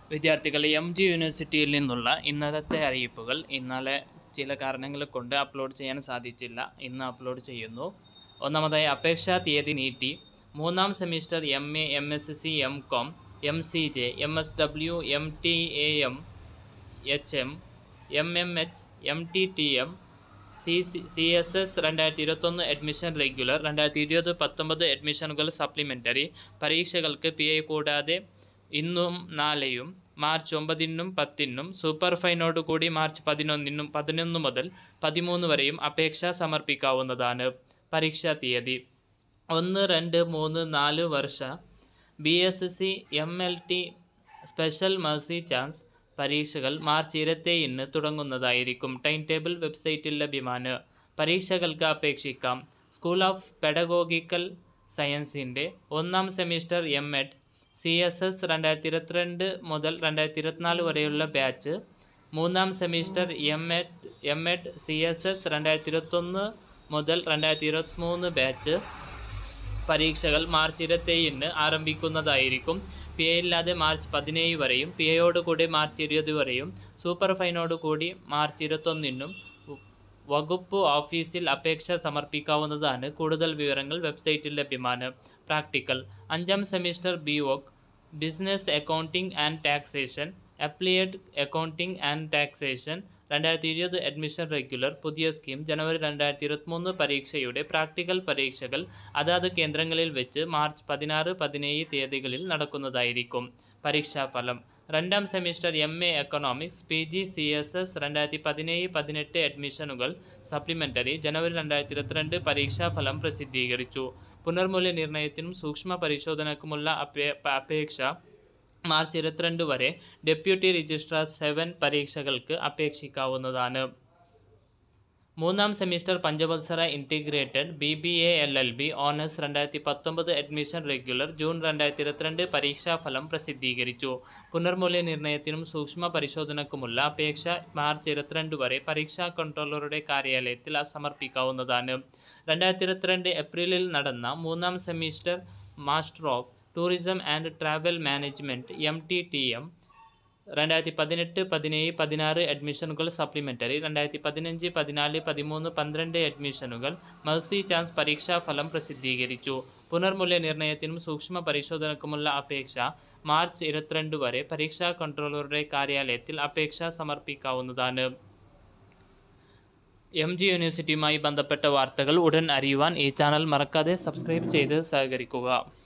വിദ്യാർത്ഥികളെ M G യൂണിവേഴ്സിറ്റിയിൽ നിന്നുള്ള ഇന്നലത്തെ അറിയിപ്പുകൾ ഇന്നലെ ചില കാരണങ്ങൾ കൊണ്ട് അപ്ലോഡ് ചെയ്യാൻ സാധിച്ചില്ല ഇന്ന് അപ്ലോഡ് ചെയ്യുന്നു ഒന്നാമതായി അപേക്ഷാ തീയതി നീട്ടി മൂന്നാം semester M A M S C M Com M C J M S W M T A M H M M M H M T T M C C C S S രണ്ടായിരത്തി ഇരുപത്തൊന്ന് admission regular രണ്ടായിരത്തി ഇരുപത് പത്തൊമ്പത് അഡ്മിഷനുകൾ supplementary പരീക്ഷകൾക്ക് P I കൂടാതെ ഇന്നും നാളെയും മാർച്ച് ഒമ്പതിനും പത്തിനും സൂപ്പർ ഫൈനോട് കൂടി മാർച്ച് പതിനൊന്നിനും പതിനൊന്ന് മുതൽ പതിമൂന്ന് വരെയും അപേക്ഷ സമർപ്പിക്കാവുന്നതാണ് പരീക്ഷാ തീയതി ഒന്ന് രണ്ട് മൂന്ന് നാല് വർഷ B S C M L T special mercy chance പരീക്ഷകൾ മാർച്ച് ഇരുപത്തേഴിന് തുടങ്ങുന്നതായിരിക്കും ടൈം ടേബിൾ വെബ്സൈറ്റിൽ ലഭ്യമാണ് പരീക്ഷകൾക്ക് അപേക്ഷിക്കാം സ്കൂൾ ഓഫ് പെഡഗോഗിക്കൽ സയൻസിൻ്റെ ഒന്നാം semester M Ed C S S രണ്ടായിരത്തി ഇരുപത്തിരണ്ട് മുതൽ രണ്ടായിരത്തി ഇരുപത്തിനാല് വരെയുള്ള ബാച്ച് മൂന്നാം semester M Ed M Ed C S S രണ്ടായിരത്തി ഇരുപത്തൊന്ന് മുതൽ രണ്ടായിരത്തി ഇരുപത്തിമൂന്ന് ബാച്ച് പരീക്ഷകൾ മാർച്ച് ഇരുപത്തേഴിന് ആരംഭിക്കുന്നതായിരിക്കും പി എ ഇല്ലാതെ മാർച്ച് പതിനേഴ് വരെയും പി എയോട് കൂടി മാർച്ച് ഇരുപത് വരെയും സൂപ്പർ ഫൈനോട് കൂടി മാർച്ച് ഇരുപത്തൊന്നിനും വകുപ്പ് ഓഫീസിൽ അപേക്ഷ സമർപ്പിക്കാവുന്നതാണ് കൂടുതൽ വിവരങ്ങൾ വെബ്സൈറ്റിൽ ലഭ്യമാണ് പ്രാക്ടിക്കൽ അഞ്ചാം semester B voc business accounting and taxation applied accounting and taxation രണ്ടായിരത്തി ഇരുപത് അഡ്മിഷൻ റെഗുലർ പുതിയ സ്കീം ജനുവരി രണ്ടായിരത്തി ഇരുപത്തിമൂന്ന് പരീക്ഷയുടെ പ്രാക്ടിക്കൽ പരീക്ഷകൾ അതാത് കേന്ദ്രങ്ങളിൽ വെച്ച് മാർച്ച് പതിനാറ് പതിനേഴ് തീയതികളിൽ നടക്കുന്നതായിരിക്കും പരീക്ഷാഫലം രണ്ടാം semester M A economics P G C S S രണ്ടായിരത്തി പതിനേഴ് പതിനെട്ട് അഡ്മിഷനുകൾ സപ്ലിമെൻ്ററി ജനുവരി രണ്ടായിരത്തി ഇരുപത്തിരണ്ട് പരീക്ഷാഫലം പ്രസിദ്ധീകരിച്ചു പുനർമൂല്യനിർണ്ണയത്തിനും സൂക്ഷ്മ പരിശോധനക്കുമുള്ള അപേ അപേക്ഷ മാർച്ച് ഇരുപത്തിരണ്ട് വരെ ഡെപ്യൂട്ടി രജിസ്ട്രാർ സെവൻ പരീക്ഷകൾക്ക് അപേക്ഷിക്കാവുന്നതാണ് മൂന്നാം സെമിസ്റ്റർ പഞ്ചവത്സര integrated B B A L L B honours രണ്ടായിരത്തി പത്തൊമ്പത് അഡ്മിഷൻ റെഗുലർ ജൂൺ രണ്ടായിരത്തി ഇരുപത്തിരണ്ട് പരീക്ഷാഫലം പ്രസിദ്ധീകരിച്ചു പുനർമൂല്യനിർണ്ണയത്തിനും സൂക്ഷ്മ പരിശോധനക്കുമുള്ള അപേക്ഷ മാർച്ച് ഇരുപത്തിരണ്ട് വരെ പരീക്ഷാ കൺട്രോളറുടെ കാര്യാലയത്തിൽ സമർപ്പിക്കാവുന്നതാണ് രണ്ടായിരത്തി ഇരുപത്തിരണ്ട് ഏപ്രിലിൽ നടന്ന മൂന്നാം semester master of tourism and travel management M T T M രണ്ടായിരത്തി പതിനെട്ട് പതിനേഴ് പതിനാറ് അഡ്മിഷനുകൾ സപ്ലിമെൻ്ററി രണ്ടായിരത്തി പതിനഞ്ച് പതിനാല് പതിമൂന്ന് പന്ത്രണ്ട് അഡ്മിഷനുകൾ മഴ്സി ചാൻസ് പരീക്ഷാഫലം പ്രസിദ്ധീകരിച്ചു പുനർമൂല്യനിർണ്ണയത്തിനും സൂക്ഷ്മ പരിശോധനക്കുമുള്ള അപേക്ഷ മാർച്ച് ഇരുപത്തിരണ്ട് വരെ പരീക്ഷാ കൺട്രോളറുടെ കാര്യാലയത്തിൽ അപേക്ഷ സമർപ്പിക്കാവുന്നതാണ് എം ജി യൂണിവേഴ്സിറ്റിയുമായി ബന്ധപ്പെട്ട വാർത്തകൾ ഉടൻ അറിയുവാൻ ഈ ചാനൽ മറക്കാതെ സബ്സ്ക്രൈബ് ചെയ്ത് സഹകരിക്കുക